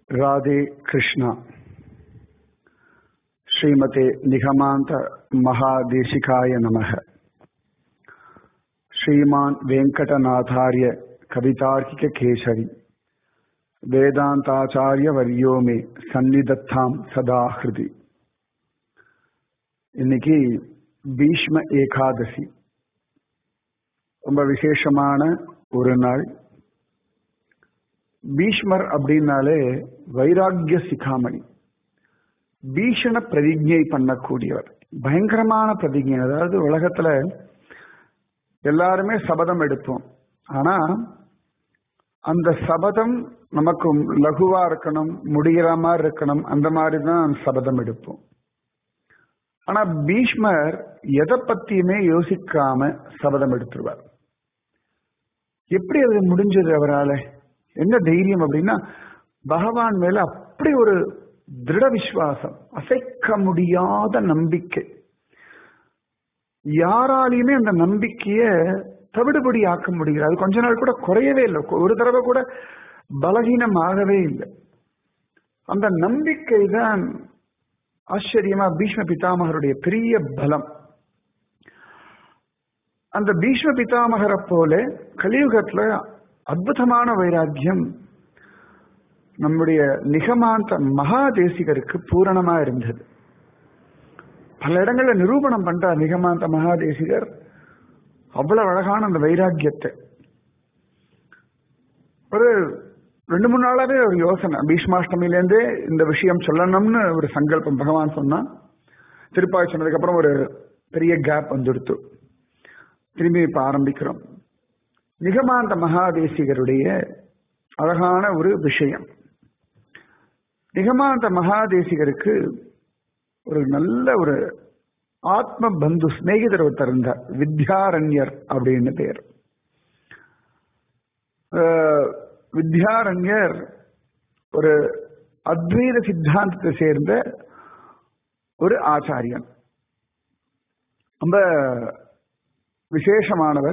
राधे कृष्णा श्रीमते निगमांत महादेशिकाय नमः श्रीमान वेंकटनाथार्य कवितार्किक केसरी வேதாந்தாச்சாரிய வரியோ மே சந்நிதத்தாம் சதா ஹிருதி இன்னைக்கு பீஷ்ம ஏகாதசி ரொம்ப விசேஷமான ஒரு நாள் பீஷ்மர் அப்படின்னாலே வைராக்கிய சிகாமணி பீஷண பிரதிஜை பண்ணக்கூடியவர் பயங்கரமான பிரதிஜை அதாவது உலகத்துல எல்லாருமே சபதம் எடுப்போம் ஆனா அந்த சபதம் நமக்கு லகுவா இருக்கணும் முடிகிற மாதிரி இருக்கணும் அந்த மாதிரி தான் சபதம் எடுப்போம் ஆனா பீஷ்மர் எதை பத்தியுமே யோசிக்காம சபதம் எடுத்துருவார் எப்படி அது முடிஞ்சது அவரால் என்ன தைரியம் அப்படின்னா பகவான் மேல அப்படி ஒரு திருட விசுவாசம் அசைக்க முடியாத நம்பிக்கை யாராலையுமே அந்த நம்பிக்கைய தவிடுபடி ஆக்க முடியல அது கொஞ்ச நாள் கூட குறையவே இல்லை ஒரு தடவை கூட பலகீனம் ஆகவே இல்லை அந்த நம்பிக்கை தான் ஆச்சரியமா பீஷ்ம பிதாமகருடைய பெரிய பலம் அந்த பீஷ்ம பிதாமகரை போல கலியுகத்துல அற்புதமான வைராக்கியம் நம்முடைய நிகமாந்த மகாதேசிகருக்கு பூரணமா இருந்தது பல இடங்கள்ல நிரூபணம் பண்றார் நிகமாந்த மகாதேசிகர் அவ்வளவு அழகான அந்த வைராக்கியத்தை ஒரு ரெண்டு மூணு நாளாவே ஒரு யோசனை பீஷ்மாஷ்டமிலேருந்தே இந்த விஷயம் சொல்லணும்னு ஒரு சங்கல்பம் பகவான் சொன்னா திருப்பாய் சொன்னதுக்கு அப்புறம் ஒரு பெரிய கேப் வந்துடுத்து திரும்பி இப்ப ஆரம்பிக்கிறோம் நிகமாந்த மகாதேசிகருடைய அழகான ஒரு விஷயம் நிகமாந்த மகாதேசிகருக்கு ஒரு நல்ல ஒரு ஆத்ம பந்து சிநேகிதர் ஒருத்தர் இருந்தார் வித்யாரண்யர் அப்படின்னு பேர் வித்யாரண்யர் ஒரு அத்வைத சித்தாந்தத்தை சேர்ந்த ஒரு ஆச்சாரியன் ரொம்ப விசேஷமானவர்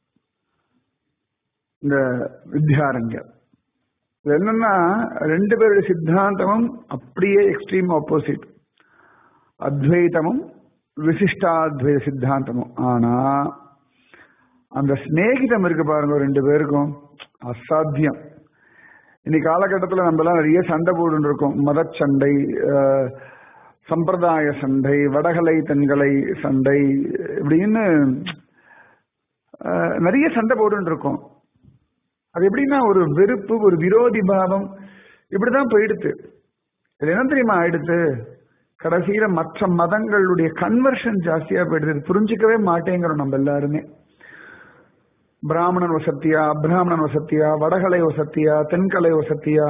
இந்த வித்யாரண்யர் என்னன்னா ரெண்டு பேருடைய சித்தாந்தமும் அப்படியே எக்ஸ்ட்ரீம் ஆப்போசிட் அத்வைதமும் விசிஷ்டாத்வைத சித்தாந்தமும் ஆனா அந்த சிநேகிதம் இருக்கு பாருங்க ரெண்டு பேருக்கும் அசாத்தியம் இன்னைக்கு காலகட்டத்தில் நம்ம எல்லாம் நிறைய சண்டை போட்டு இருக்கோம் மதச்சண்டை சம்பிரதாய சண்டை வடகலை தென்கலை சண்டை இப்படின்னு நிறைய சண்டை போட்டு இருக்கோம் அது எப்படின்னா ஒரு வெறுப்பு ஒரு விரோதி பாவம் இப்படிதான் போயிடுத்து இது என்ன தெரியுமா ஆயிடுத்து கடைசியில மற்ற மதங்களுடைய கன்வர்ஷன் ஜாஸ்தியா போயிடுது புரிஞ்சுக்கவே மாட்டேங்கிறோம் நம்ம எல்லாருமே பிராமணன் வசத்தியா பிராமணன் வசத்தியா வடகலை வசத்தியா தென்கலை வசத்தியா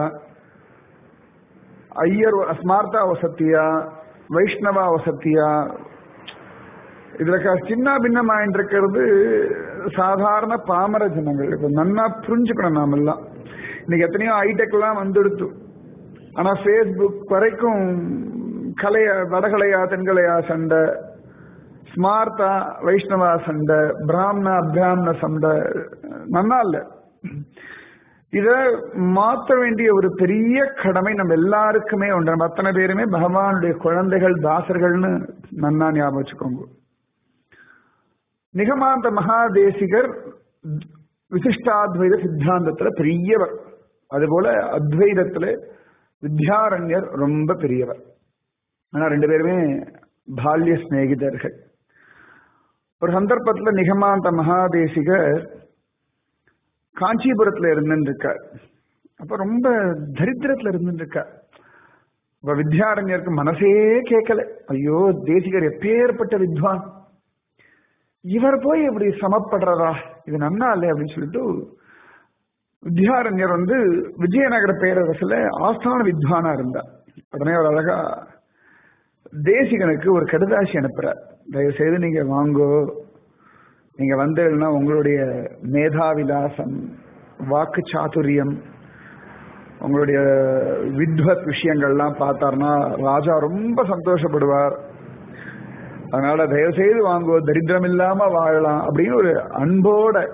ஐயர் ஸ்மார்த்தா வசத்தியா வைஷ்ணவா வசத்தியா இதுல சின்ன பின்னமாயின் இருக்கிறது சாதாரண பாமர ஜனங்கள் இப்ப நன்னா புரிஞ்சுக்கணும் நாம எல்லாம் இன்னைக்கு எத்தனையோ ஹைடெக் எல்லாம் வந்துடுத்து ஆனா பேஸ்புக் வரைக்கும் கலையா வடகலையா தென்கலையா சண்டை ஸ்மார்த்தா வைஷ்ணவா சண்டை பிராமண அபிராமண சண்டை நல்லா இல்ல இத மாற்ற வேண்டிய ஒரு பெரிய கடமை நம்ம எல்லாருக்குமே உண்டு நம்ம அத்தனை பேருமே பகவானுடைய குழந்தைகள் தாசர்கள்னு நன்னா ஞாபகம் வச்சுக்கோங்க நிகமாந்த மகாதேசிகர் விசிஷ்டாத்வைத சித்தாந்தத்துல பெரியவர் அதுபோல அத்வைதத்துல வித்யாரண்யர் ரொம்ப பெரியவர் ஆனா ரெண்டு பேருமே பால்ய சிநேகிதர்கள் ஒரு சந்தர்ப்பத்துல நிகமாந்த மகாதேசிகர் காஞ்சிபுரத்துல இருந்துருக்கார் அப்ப ரொம்ப தரித்திரத்துல இருந்துருக்கார் இப்ப வித்யாரண்யருக்கு மனசே கேட்கல ஐயோ தேசிகர் எப்பேற்பட்ட வித்வான் இவர் போய் இப்படி சமப்படுறதா இது நன்னா இல்லை அப்படின்னு சொல்லிட்டு வித்யாரண்யர் வந்து விஜயநகர பேரரசுல ஆஸ்தான வித்வானா இருந்தார் உடனே ஒரு அழகா தேசிகனுக்கு ஒரு கடுதாசி அனுப்புறார் தயவு செய்து நீங்க வாங்கோ நீங்க வந்தீங்கன்னா உங்களுடைய மேதாவிலாசம் வாக்கு சாதுரியம் உங்களுடைய வித்வத் விஷயங்கள்லாம் பார்த்தார்னா ராஜா ரொம்ப சந்தோஷப்படுவார் அதனால தயவு செய்து வாங்குவோம் தரித்திரம் இல்லாம வாழலாம் அப்படின்னு ஒரு அன்போட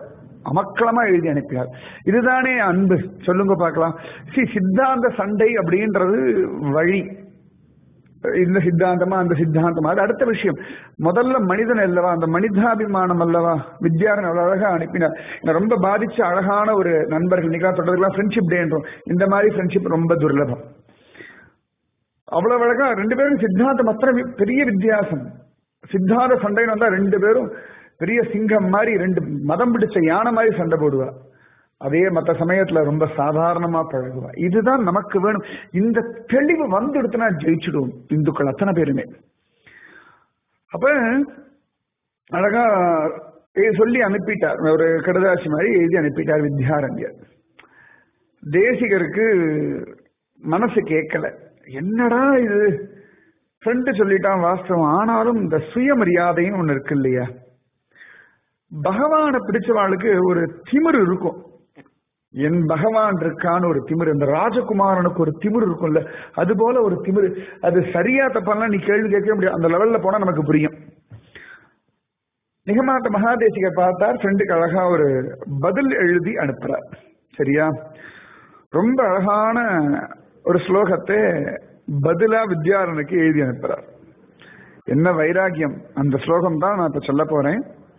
அமக்களமா எழுதி அனுப்பினார் இதுதானே அன்பு சொல்லுங்க பார்க்கலாம் சி சித்தாந்த சண்டை அப்படின்றது வழி இந்த சித்தாந்தமா அந்த சித்தாந்தமா அது அடுத்த விஷயம் முதல்ல மனிதன் அல்லவா அந்த மனிதாபிமானம் அல்லவா வித்யாரன் அவ்வளவு அழகா அனுப்பினார் என்னை ரொம்ப பாதிச்ச அழகான ஒரு நண்பர்கள் இன்னைக்கு சொல்றதுக்கெல்லாம் ஃப்ரெண்ட்ஷிப் டேன்றோம் இந்த மாதிரி ஃப்ரெண்ட்ஷிப் ரொம்ப துர்லபம் அவ்வளவு அழகா ரெண்டு பேரும் சித்தாந்தம் அத்தனை பெரிய வித்தியாசம் சித்தாந்த சண்டைன்னு வந்தா ரெண்டு பேரும் பெரிய சிங்கம் மாதிரி ரெண்டு மதம் பிடிச்ச யானை மாதிரி சண்டை போடுவா அதே மற்ற சமயத்துல ரொம்ப சாதாரணமா பழகுவா இதுதான் நமக்கு வேணும் இந்த தெளிவு வந்துடுத்துனா ஜெயிச்சிடுவோம் இந்துக்கள் அத்தனை பேருமே அப்ப அழகா சொல்லி அனுப்பிட்டார் ஒரு கடுதாசி மாதிரி எழுதி அனுப்பிட்டார் வித்யாரண்யர் தேசிகருக்கு மனசு கேட்கல என்னடா இது ஃப்ரெண்டு சொல்லிட்டான் வாஸ்தவம் ஆனாலும் இந்த சுயமரியாதையும் ஒண்ணு இருக்கு இல்லையா பகவானை பிடிச்சவாளுக்கு ஒரு திமிரு இருக்கும் என் பகவான் இருக்கான்னு ஒரு திமிரு இந்த ராஜகுமாரனுக்கு ஒரு திமிரு இருக்கும்ல அது போல ஒரு திமிரு அது சரியா தப்பாலாம் நீ கேள்வி கேட்க முடியாது அந்த லெவல்ல போனா நமக்கு புரியும் நிகமாட்ட மகாதேசிகர் பார்த்தார் ஃப்ரெண்டுக்கு அழகா ஒரு பதில் எழுதி அனுப்புறார் சரியா ரொம்ப அழகான ஒரு ஸ்லோகத்தை பதிலா வித்யாரனுக்கு எழுதி அனுப்புறார் என்ன வைராகியம் அந்த ஸ்லோகம் தான் நான் இப்ப சொல்ல போறேன்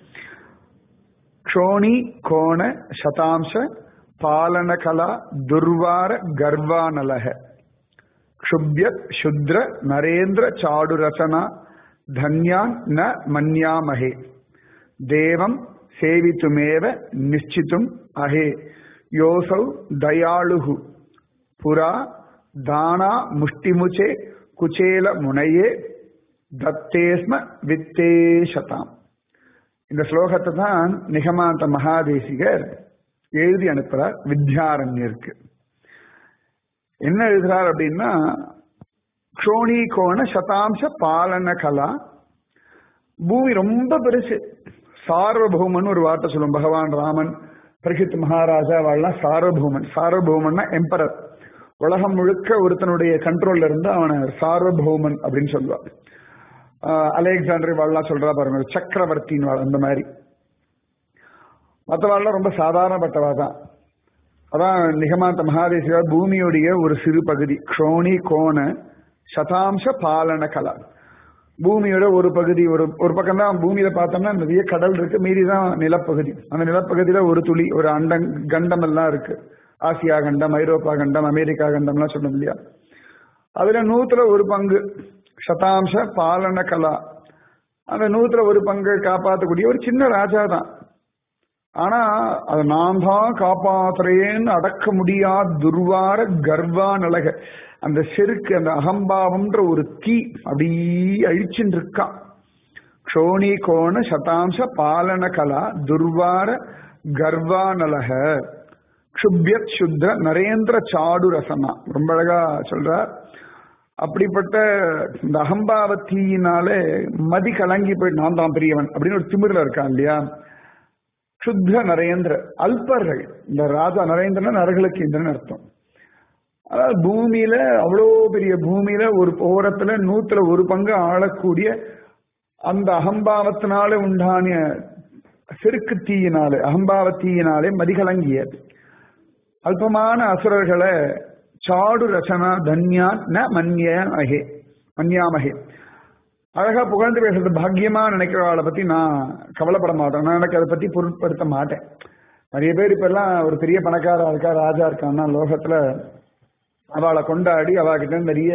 க்ஷோணி கோண சதாம்ச பாலன கலா துர்வார கர்வானலக க்ஷுப்யத் சுத்ர நரேந்திர சாடு ரசனா தன்யான் ந மன்யாமஹே தேவம் சேவித்துமேவ நிச்சித்தும் அஹே யோசௌ தயாளுகு புரா தானா முஷ்டிமுச்சே குச்சேல முனையே தத்தேஸ்ம வித்தேஷதாம் இந்த ஸ்லோகத்தை தான் நிகமாந்த மகாதேசிகர் எழுதி அனுப்புறார் வித்யாரண்யருக்கு என்ன எழுதுறார் அப்படின்னா க்ஷோணி கோண சதாம்ச பாலன கலா பூமி ரொம்ப பெருசு சார்வபௌமன் ஒரு வார்த்தை சொல்லும் பகவான் ராமன் பிரகித் மகாராஜா வாழலாம் சார்வபௌமன் சார்வபௌமன்னா எம்பரர் உலகம் முழுக்க ஒருத்தனுடைய கண்ட்ரோல்ல இருந்து அவனை சார்வபௌமன் அப்படின்னு சொல்லுவான் அலெக்சாண்டர் வாழலாம் சொல்றா பாருங்க சக்கரவர்த்தின்னு அந்த மாதிரி மற்றவாள்லாம் ரொம்ப சாதாரணப்பட்டவா தான் அதான் நிகமாந்த மகாதேசிகா பூமியுடைய ஒரு சிறு பகுதி க்ஷோணி கோண சதாம்ச பாலன கலா பூமியோட ஒரு பகுதி ஒரு ஒரு பக்கம் தான் பூமியில பார்த்தோம்னா நிறைய கடல் இருக்கு மீறி தான் நிலப்பகுதி அந்த நிலப்பகுதியில ஒரு துளி ஒரு அண்டம் கண்டம் எல்லாம் இருக்கு ஆசியா கண்டம் ஐரோப்பா கண்டம் அமெரிக்கா கண்டம்லாம் சொன்னோம் இல்லையா அதுல நூத்துல ஒரு பங்கு சதாம்ச பாலன கலா அந்த நூத்துல ஒரு பங்கு காப்பாற்றக்கூடிய ஒரு சின்ன ராஜா தான் ஆனா அதை நான் தான் காப்பாத்துறேன்னு அடக்க முடியாத துர்வார கர்வா நிலக அந்த செருக்கு அந்த அகம்பாவம்ன்ற ஒரு தீ அப்படி அழிச்சுட்டு இருக்கான் க்ஷோணி கோண சதாம்ச பாலன கலா துர்வார கர்வா நலக க்ஷுப்யத் சுத்த நரேந்திர சாடு ரசனா ரொம்ப அழகா சொல்றார் அப்படிப்பட்ட இந்த அகம்பாவத்தீயினாலே மதி கலங்கி போய் நான் தான் பெரியவன் அப்படின்னு ஒரு திமிரில் இருக்கான் இல்லையா சுத்த நரேந்திர அல்பர்கள் இந்த ராஜா நரேந்திரன் நரகளுக்கு இந்திரன் அர்த்தம் அதாவது பூமியில அவ்வளோ பெரிய பூமியில ஒரு ஓரத்துல நூத்துல ஒரு பங்கு ஆளக்கூடிய அந்த அகம்பாவத்தினால உண்டான செருக்கு தீயினாலே அகம்பாவ தீயினாலே மதிகலங்கிய அல்பமான அசுரர்களை சாடு ரசனா தன்யான் ந மன்ய அகே மன்யாமகே அழகா புகழ்ந்து பேசுறது பாக்கியமா நினைக்கிறவளை பத்தி நான் கவலைப்பட மாட்டேன் நான் எனக்கு அதை பத்தி பொருட்படுத்த மாட்டேன் நிறைய பேர் இப்ப எல்லாம் ஒரு பெரிய பணக்காரா இருக்கா ராஜா இருக்கான்னா லோகத்துல அவளை கொண்டாடி அவகிட்ட நிறைய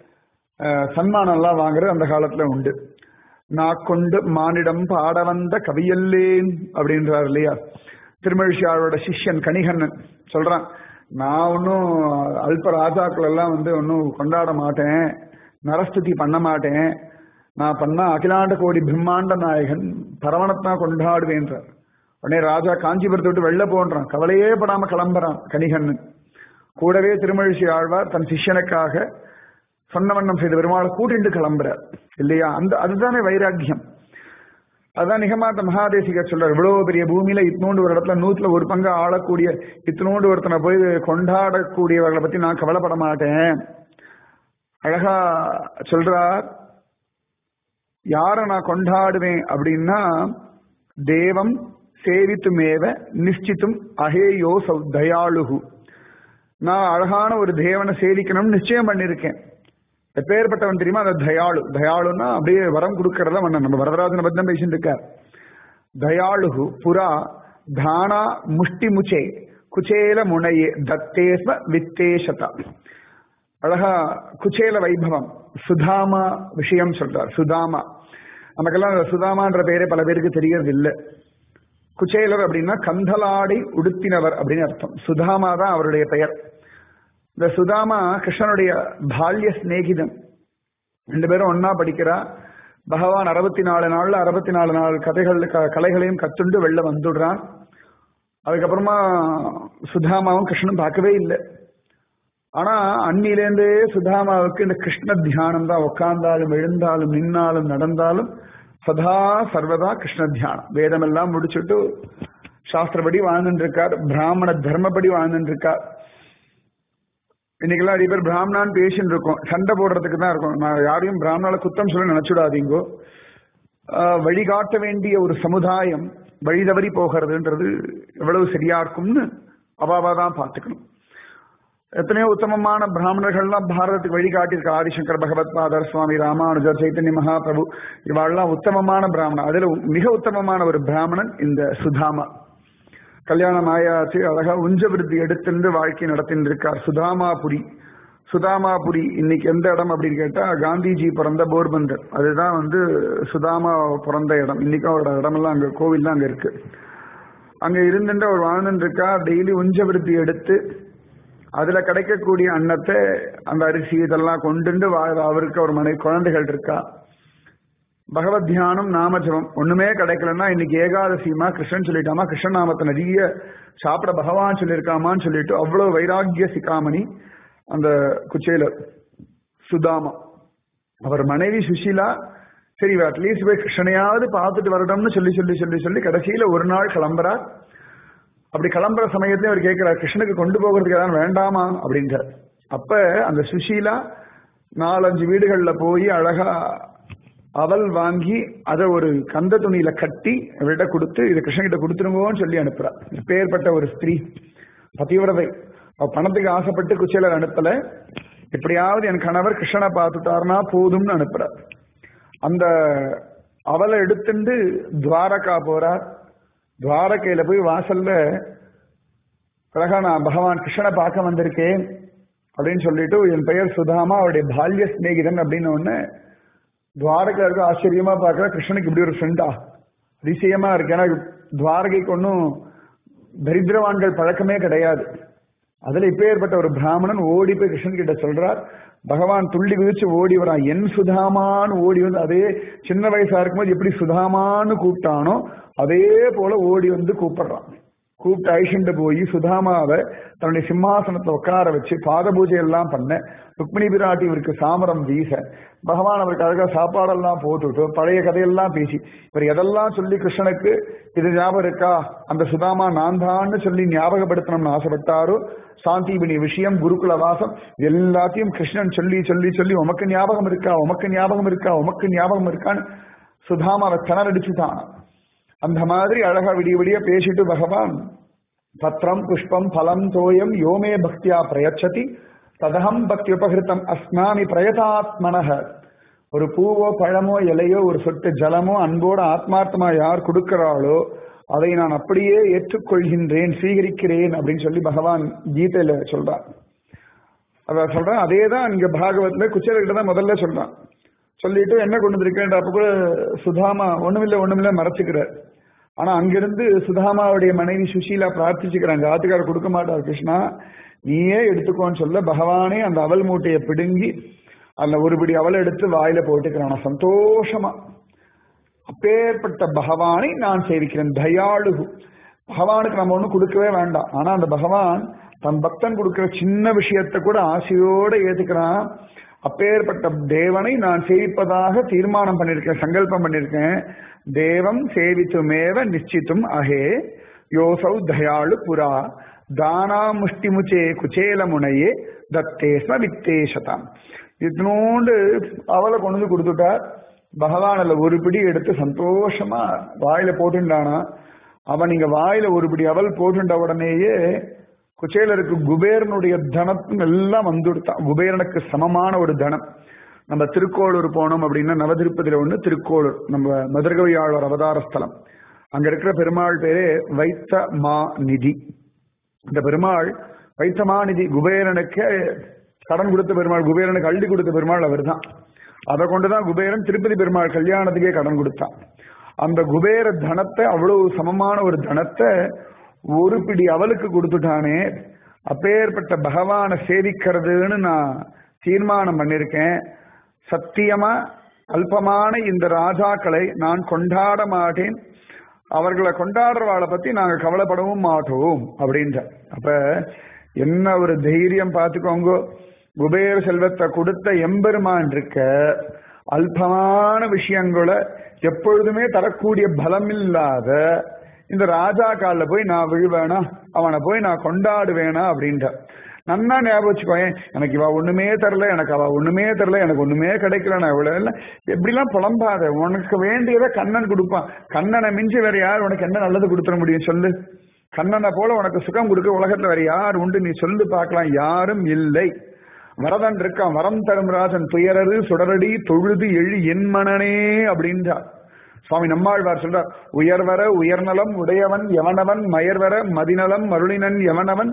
சன்மானம் எல்லாம் வாங்குறது அந்த காலத்துல உண்டு நான் கொண்டு மானிடம் பாட வந்த கவியல்லேன் அப்படின்றார் இல்லையா திருமழிஷியாரோட சிஷ்யன் கணிகண்ணன் சொல்றான் நான் ஒன்னும் அல்ப ராஜாக்கள் எல்லாம் வந்து ஒன்னும் கொண்டாட மாட்டேன் நரஸ்துதி பண்ண மாட்டேன் நான் பண்ண அகிலாண்ட கோடி பிரம்மாண்ட நாயகன் பரவணத்தா கொண்டாடுவேன்றார் உடனே ராஜா காஞ்சிபுரத்தை விட்டு வெளில போன்றான் கவலையே படாம கிளம்புறான் கணிகண்ணன் கூடவே திருமழிசி ஆழ்வார் தன் சிஷ்யனுக்காக சொன்ன வண்ணம் செய்த பெருமாளை கூட்டிட்டு கிளம்புறார் இல்லையா அந்த அதுதானே வைராக்கியம் அதான் நிகமாத்த மகாதேசிகர் சொல்றார் இவ்வளவு பெரிய பூமியில இத்தினோண்டு ஒரு இடத்துல நூத்துல ஒரு பங்கு ஆளக்கூடிய இத்தினோண்டு ஒருத்தனை போய் கொண்டாடக்கூடியவர்களை பத்தி நான் கவலைப்பட மாட்டேன் அழகா சொல்றார் யார நான் கொண்டாடுவேன் அப்படின்னா தேவம் சேவித்துமேவ நிச்சித்தும் அஹேயோ சௌ தயாளுகு நான் அழகான ஒரு தேவனை சேவிக்கணும்னு நிச்சயம் பண்ணியிருக்கேன் எப்பேற்பட்டவன் தெரியுமா அந்த தயாளு தயாளுன்னா அப்படியே வரம் கொடுக்கறத வண்ணன் நம்ம வரதராஜனை பத்தி தான் பேசிட்டு இருக்கார் தயாளுகு புறா தானா முஷ்டி முச்சே குச்சேல முனையே தத்தேஸ்ம வித்தேஷதா அழகா குச்சேல வைபவம் சுதாமா விஷயம் சொல்றார் சுதாமா நமக்கெல்லாம் அந்த சுதாமான்ற பேரே பல பேருக்கு தெரியறது இல்லை குச்சேலர் அப்படின்னா கந்தலாடை உடுத்தினவர் அப்படின்னு அர்த்தம் சுதாமா தான் அவருடைய பெயர் இந்த சுதாமா கிருஷ்ணனுடைய பால்ய சிநேகிதன் ரெண்டு பேரும் ஒன்னா படிக்கிறா பகவான் அறுபத்தி நாலு நாள்ல அறுபத்தி நாலு நாள் கதைகள் க- கலைகளையும் கத்துண்டு வெளில வந்துடுறான் அதுக்கப்புறமா சுதாமாவும் கிருஷ்ணனும் பார்க்கவே இல்லை ஆனா அன்னிலேருந்தே சுதாமாவுக்கு இந்த கிருஷ்ண தியானம் தான் உட்கார்ந்தாலும் எழுந்தாலும் நின்னாலும் நடந்தாலும் சதா சர்வதா கிருஷ்ண தியானம் வேதமெல்லாம் முடிச்சுட்டு சாஸ்திரப்படி வாழ்ந்துட்டு இருக்கார் பிராமண தர்மப்படி வாழ்ந்துட்டு இருக்கார் இன்னைக்கெல்லாம் நிறைய பேர் பிராமணான்னு பேசிட்டு இருக்கோம் சண்டை போடுறதுக்கு தான் இருக்கும் நான் யாரையும் பிராமணால குத்தம் சொல்ல நினைச்சுடாதீங்கோ ஆஹ் வழிகாட்ட வேண்டிய ஒரு சமுதாயம் வழி தவறி போகிறதுன்றது எவ்வளவு சரியா இருக்கும்னு அவாவா தான் பார்த்துக்கணும் எத்தனையோ உத்தமமான பிராமணர்கள்லாம் பாரதத்துக்கு வழிகாட்டியிருக்க ஆதிசங்கர் பகவத் பாதர் சுவாமி ராமானுஜர் சைத்தன்ய மகாபிரபு இவாள்லாம் உத்தமமான பிராமணன் அதுல மிக உத்தமமான ஒரு பிராமணன் இந்த சுதாமா கல்யாணம் ஆயாச்சு அழகா உஞ்ச விருத்தி எடுத்திருந்து வாழ்க்கை நடத்தின்னு இருக்கார் சுதாமாபுரி சுதாமாபுரி இன்னைக்கு எந்த இடம் அப்படின்னு கேட்டா காந்திஜி பிறந்த போர்பந்தர் அதுதான் வந்து சுதாமா பிறந்த இடம் இன்னைக்கும் அவரோட இடமெல்லாம் அங்க கோவில் தான் அங்க இருக்கு அங்க இருந்துட்டு அவர் வாழ்ந்துட்டு இருக்கா டெய்லி உஞ்ச விருத்தி எடுத்து அதுல கிடைக்கக்கூடிய அன்னத்தை அந்த அரிசி இதெல்லாம் கொண்டுண்டு வாழ் அவருக்கு ஒரு மனை குழந்தைகள் இருக்கா பகவத் தியானம் நாமஜபம் ஒண்ணுமே கிடைக்கலன்னா இன்னைக்கு ஏகாதசியமா கிருஷ்ணன் சொல்லிட்டாமா கிருஷ்ண நாமத்தை நிறைய சாப்பிட பகவான் சொல்லியிருக்காமான்னு சொல்லிட்டு அவ்வளவு வைராக்கிய சிகாமணி அந்த குச்சேலர் சுதாமா அவர் மனைவி சுஷீலா சரி அட்லீஸ்ட் போய் கிருஷ்ணனையாவது பார்த்துட்டு வரட்டும்னு சொல்லி சொல்லி சொல்லி சொல்லி கடைசியில ஒரு நாள் கிளம்புறார் அப்படி கிளம்புற சமயத்துல அவர் கேட்கிறார் கிருஷ்ணனுக்கு கொண்டு போகிறதுக்கு ஏதாவது வேண்டாமா அப்படின்றார் அப்ப அந்த சுஷீலா நாலஞ்சு வீடுகள்ல போய் அழகா அவல் வாங்கி அதை ஒரு கந்த துணியில கட்டி அவர்கிட்ட கொடுத்து இது கிருஷ்ணகிட்ட கொடுத்துருங்கோன்னு சொல்லி அனுப்புறா பேர்பட்ட ஒரு ஸ்திரீ பதிவிரதை அவ பணத்துக்கு ஆசைப்பட்டு குச்சேலர் அனுப்பல எப்படியாவது என் கணவர் கிருஷ்ணனை பார்த்துட்டாருன்னா போதும்னு அனுப்புறார் அந்த அவலை எடுத்துட்டு துவாரகா போறார் துவாரகையில போய் வாசல்ல அழகா நான் பகவான் கிருஷ்ணனை பார்க்க வந்திருக்கேன் அப்படின்னு சொல்லிட்டு என் பெயர் சுதாமா அவருடைய பால்ய சிநேகிதன் அப்படின்னு ஒண்ணு துவாரகா இருக்க ஆச்சரியமா பார்க்கிற கிருஷ்ணனுக்கு இப்படி ஒரு ஃப்ரெண்டா அதிசயமா இருக்கு ஏன்னா துவாரகைக்கு ஒன்றும் தரித்திரவான்கள் பழக்கமே கிடையாது அதுல இப்பேற்பட்ட ஒரு பிராமணன் ஓடி போய் கிருஷ்ணன் கிட்ட சொல்றார் பகவான் துள்ளி குதிச்சு ஓடி வரான் என் சுதாமான்னு ஓடி வந்து அதே சின்ன வயசா இருக்கும்போது எப்படி சுதாமான்னு கூப்பிட்டானோ அதே போல ஓடி வந்து கூப்பிடுறான் கூப்பிட்டு ஐஷண்டு போய் சுதாமாவை தன்னுடைய சிம்மாசனத்தை உட்கார வச்சு பாத பூஜை எல்லாம் பண்ண ருக்மிணி பிராட்டி இவருக்கு சாமரம் வீச பகவான் அவருக்கு அழகா சாப்பாடெல்லாம் போட்டுட்டு பழைய கதையெல்லாம் பேசி இவர் எதெல்லாம் சொல்லி கிருஷ்ணனுக்கு இது ஞாபகம் இருக்கா அந்த சுதாமா நான் தான்னு சொல்லி ஞாபகப்படுத்தணும்னு ஆசைப்பட்டாரோ சாந்திபினி விஷயம் குருகுல வாசம் எல்லாத்தையும் கிருஷ்ணன் சொல்லி சொல்லி சொல்லி உமக்கு ஞாபகம் இருக்கா உமக்கு ஞாபகம் இருக்கா உமக்கு ஞாபகம் இருக்கான்னு சுதாமாவை திணறடிச்சுட்டான் அந்த மாதிரி அழகா விடிய விடிய பேசிட்டு பகவான் பத்திரம் புஷ்பம் பலம் தோயம் யோமே பக்தியா பிரயச்சதி ததகம் பக்தி உபகிருத்தம் அஸ்னாமி பிரயதாத்மனக ஒரு பூவோ பழமோ இலையோ ஒரு சொட்டு ஜலமோ அன்போடு ஆத்மார்த்தமா யார் கொடுக்கிறாளோ அதை நான் அப்படியே ஏற்றுக்கொள்கின்றேன் ஸ்வீகரிக்கிறேன் அப்படின்னு சொல்லி பகவான் கீதையில சொல்றான் அத சொல்றேன் அதே தான் இங்க பாகவத்ல குச்சேலகிட்ட தான் முதல்ல சொல்றான் சொல்லிட்டு என்ன கொண்டு வந்திருக்கேன் அப்ப கூட சுதாமா ஒண்ணுமில்ல ஒண்ணுமில்ல மறைச்சுக்கிறார் ஆனா அங்கிருந்து சுதாமாவுடைய மனைவி சுஷீலா பிரார்த்திச்சுக்கிறாங்க ஆத்துக்காரர் கொடுக்க மாட்டார் கிருஷ்ணா நீயே எடுத்துக்கோன்னு சொல்ல பகவானே அந்த அவல் மூட்டையை பிடுங்கி அதுல ஒருபடி அவலை எடுத்து வாயில போட்டுக்கிறான் சந்தோஷமா அப்பேற்பட்ட பகவானை நான் சேவிக்கிறேன் தயாளு பகவானுக்கு நம்ம ஒண்ணும் கொடுக்கவே வேண்டாம் ஆனா அந்த பகவான் தன் பக்தன் கொடுக்கிற சின்ன விஷயத்தை கூட ஆசையோட ஏத்துக்கிறான் அப்பேற்பட்ட தேவனை நான் சேவிப்பதாக தீர்மானம் பண்ணிருக்கேன் சங்கல்பம் பண்ணிருக்கேன் தேவம் சேவித்துமேவ நிச்சித்தும் அஹே யோசௌ தயாளு புரா தானா முஷ்டிமுச்சே குச்சேல முனையே தத்தேஸ்ம வித்தேஷதாம் இத்தினோண்டு அவளை கொண்டு வந்து கொடுத்துட்டார் பகவான் அதுல ஒரு பிடி எடுத்து சந்தோஷமா வாயில போட்டுட்டானா அவன் இங்க வாயில ஒருபடி அவல் போட்டுண்ட உடனேயே குச்சேலருக்கு குபேரனுடைய தனத்தும் எல்லாம் வந்துடுத்தான் குபேரனுக்கு சமமான ஒரு தனம் நம்ம திருக்கோளூர் போனோம் அப்படின்னா நவதிருப்பதில ஒண்ணு திருக்கோளூர் நம்ம மதுரகவியாளர் அவதார ஸ்தலம் அங்க இருக்கிற பெருமாள் பேரே வைத்த மா நிதி இந்த பெருமாள் வைத்தமாநிதி குபேரனுக்கு கடன் கொடுத்த பெருமாள் குபேரனுக்கு அள்ளி கொடுத்த பெருமாள் அவர் தான் அதை கொண்டுதான் குபேரன் திருப்பதி பெருமாள் கல்யாணத்துக்கே கடன் கொடுத்தான் அந்த குபேர தனத்தை அவ்வளவு சமமான ஒரு தனத்தை ஒரு பிடி அவளுக்கு கொடுத்துட்டானே அப்பேற்பட்ட பகவானை சேவிக்கிறதுன்னு நான் தீர்மானம் பண்ணிருக்கேன் சத்தியமா அல்பமான இந்த ராஜாக்களை நான் கொண்டாட மாட்டேன் அவர்களை கொண்டாடுறவாளை பத்தி நாங்க கவலைப்படவும் மாட்டோம் அப்படின்ற அப்ப என்ன ஒரு தைரியம் பார்த்துக்கோங்க குபேர செல்வத்தை கொடுத்த எம்பெருமான் இருக்க அல்பமான விஷயங்களை எப்பொழுதுமே தரக்கூடிய பலம் இல்லாத இந்த ராஜா காலில் போய் நான் விழுவேனா அவனை போய் நான் கொண்டாடுவேனா அப்படின்ற நன்னா ஞாபகம் வச்சுக்கோயேன் எனக்கு இவ ஒண்ணுமே தரல எனக்கு அவ ஒண்ணுமே தரல எனக்கு ஒண்ணுமே கிடைக்கல நான் இவ்வளவு இல்லை எப்படிலாம் புலம்பாத உனக்கு வேண்டியதை கண்ணன் கொடுப்பான் கண்ணனை மிஞ்சி வேற யார் உனக்கு என்ன நல்லது கொடுத்துட முடியும் சொல்லு கண்ணனை போல உனக்கு சுகம் கொடுக்க உலகத்துல வேற யார் உண்டு நீ சொல்லு பார்க்கலாம் யாரும் இல்லை வரதன் இருக்கான் வரம் தரும் ராஜன் துயரரு சுடரடி தொழுது எழு என் மனனே அப்படின்றார் சுவாமி நம்மாழ்வார் சொல்றார் உயர்வர உயர்நலம் உடையவன் எவனவன் மயர்வர மதிநலம் மருளினன் எவனவன்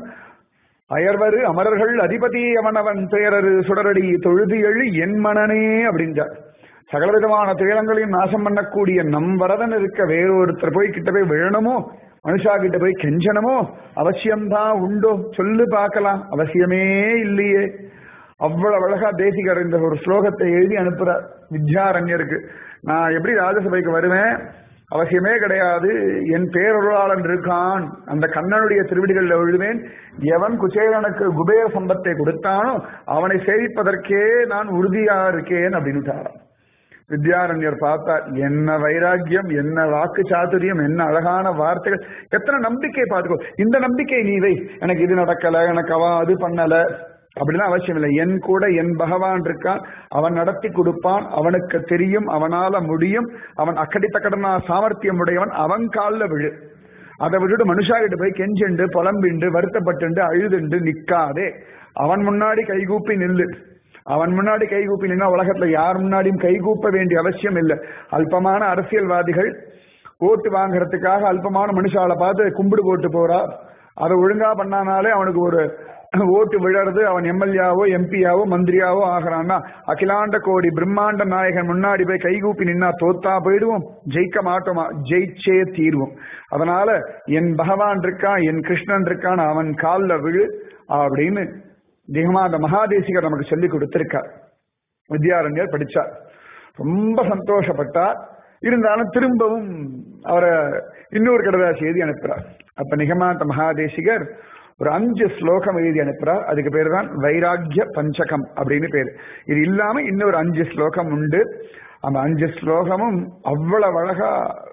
அயர்வரு அமரர்கள் அதிபதி எவனவன் துயரரு சுடரடி தொழுது எழு என் மனனே அப்படின்றார் சகலவிதமான துயரங்களையும் நாசம் பண்ணக்கூடிய நம் வரதன் இருக்க வேறொருத்தர் போய் கிட்ட போய் விழணுமோ மனுஷா கிட்ட போய் கெஞ்சனமோ அவசியம்தான் உண்டோ சொல்லு பார்க்கலாம் அவசியமே இல்லையே அவ்வளவு அழகா தேசிகர் இந்த ஒரு ஸ்லோகத்தை எழுதி அனுப்புறார் வித்யாரண்யருக்கு நான் எப்படி ராஜசபைக்கு வருவேன் அவசியமே கிடையாது என் பேரொருளாளன் இருக்கான் அந்த கண்ணனுடைய திருவிடிகளில் விழுவேன் எவன் குச்சேலனுக்கு குபேர சம்பத்தை கொடுத்தானோ அவனை சேவிப்பதற்கே நான் உறுதியா இருக்கேன் அப்படின்னு வித்யாரண்யர் பார்த்தார் என்ன வைராக்கியம் என்ன வாக்கு சாதுரியம் என்ன அழகான வார்த்தைகள் எத்தனை நம்பிக்கை பார்த்துக்கோ இந்த நம்பிக்கை நீ வை எனக்கு இது நடக்கல எனக்கு அவன் அது பண்ணல அப்படிலாம் அவசியம் இல்லை என் கூட என் பகவான் இருக்கான் அவன் நடத்தி கொடுப்பான் அவனுக்கு தெரியும் அவனால முடியும் அவன் அக்கடித்தக்கடனா சாமர்த்தியம் உடையவன் அவன் காலில் விழு அதை விட்டுட்டு மனுஷா கிட்ட போய் கெஞ்சுண்டு புலம்பிண்டு வருத்தப்பட்டுண்டு அழுதுண்டு நிக்காதே அவன் முன்னாடி கைகூப்பி நில்லு அவன் முன்னாடி கைகூப்பி நின்னா உலகத்துல யார் முன்னாடியும் கைகூப்ப வேண்டிய அவசியம் இல்லை அல்பமான அரசியல்வாதிகள் ஓட்டு வாங்குறதுக்காக அல்பமான மனுஷால பார்த்து கும்பிடு போட்டு போறா அதை ஒழுங்கா பண்ணானாலே அவனுக்கு ஒரு ஓட்டு விழறது அவன் எம்எல்ஏவோ எம்பியாவோ மந்திரியாவோ ஆகிறான்னா அகிலாண்ட கோடி பிரம்மாண்ட நாயகன் முன்னாடி போய் கைகூப்பி நின்னா தோத்தா போயிடுவோம் ஜெயிக்க மாட்டோமா ஜெயிச்சே தீர்வோம் அதனால என் பகவான் இருக்கான் என் கிருஷ்ணன் இருக்கான் அவன் காலில் விழு அப்படின்னு திகமாத மகாதேசிகர் நமக்கு சொல்லி கொடுத்திருக்கார் வித்யாரண்யர் படிச்சார் ரொம்ப சந்தோஷப்பட்டார் இருந்தாலும் திரும்பவும் அவரை இன்னொரு கடதாசி எழுதி அனுப்புறார் அப்ப நிகமாந்த மகாதேசிகர் ஒரு அஞ்சு ஸ்லோகம் எழுதி அனுப்புறார் அதுக்கு பேர் தான் வைராக்கிய பஞ்சகம் அப்படின்னு பேர் இது இல்லாம இன்னொரு அஞ்சு ஸ்லோகம் உண்டு அந்த அஞ்சு ஸ்லோகமும் அவ்வளவு அழகா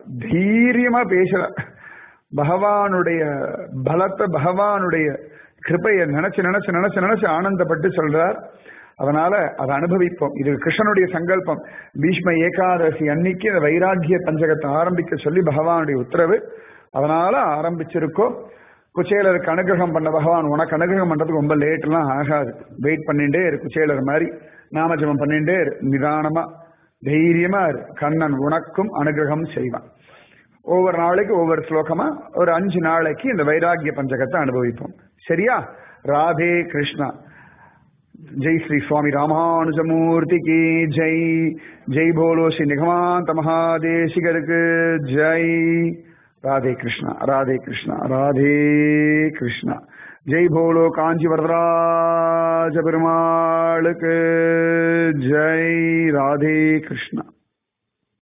தைரியமா பேசுற பகவானுடைய பலத்தை பகவானுடைய கிருப்பையை நினைச்சு நினைச்சு நினைச்சு நினைச்சு ஆனந்தப்பட்டு சொல்றார் அதனால அதை அனுபவிப்போம் இது கிருஷ்ணனுடைய சங்கல்பம் பீஷ்ம ஏகாதசி அன்னைக்கு இந்த வைராக்கிய பஞ்சகத்தை ஆரம்பிக்க சொல்லி பகவானுடைய உத்தரவு அதனால ஆரம்பிச்சிருக்கோம் குச்சேலருக்கு அனுகிரகம் பண்ண பகவான் உனக்கு அனுகிரகம் பண்றதுக்கு ரொம்ப லேட்லாம் ஆகாது வெயிட் பண்ணிட்டே இரு குச்சேலர் மாதிரி நாமஜபம் பண்ணிட்டே இரு நிதானமா தைரியமா இரு கண்ணன் உனக்கும் அனுகிரகம் செய்வான் ஒவ்வொரு நாளைக்கு ஒவ்வொரு ஸ்லோகமா ஒரு அஞ்சு நாளைக்கு இந்த வைராகிய பஞ்சகத்தை அனுபவிப்போம் சரியா ராதே கிருஷ்ணா ஜெய் ஸ்ரீ சுவாமி ராமானுஜமூர்த்தி கி ஜெய் ஜெய் போலோ ஸ்ரீ நிகமாந்த மகாதேசிகருக்கு ஜெய் ராதே கிருஷ்ணா ராதே கிருஷ்ணா ராதே கிருஷ்ணா ஜெய் போலோ காஞ்சி வரதராஜ பெருமாளுக்கு ஜெய் ராதே கிருஷ்ணா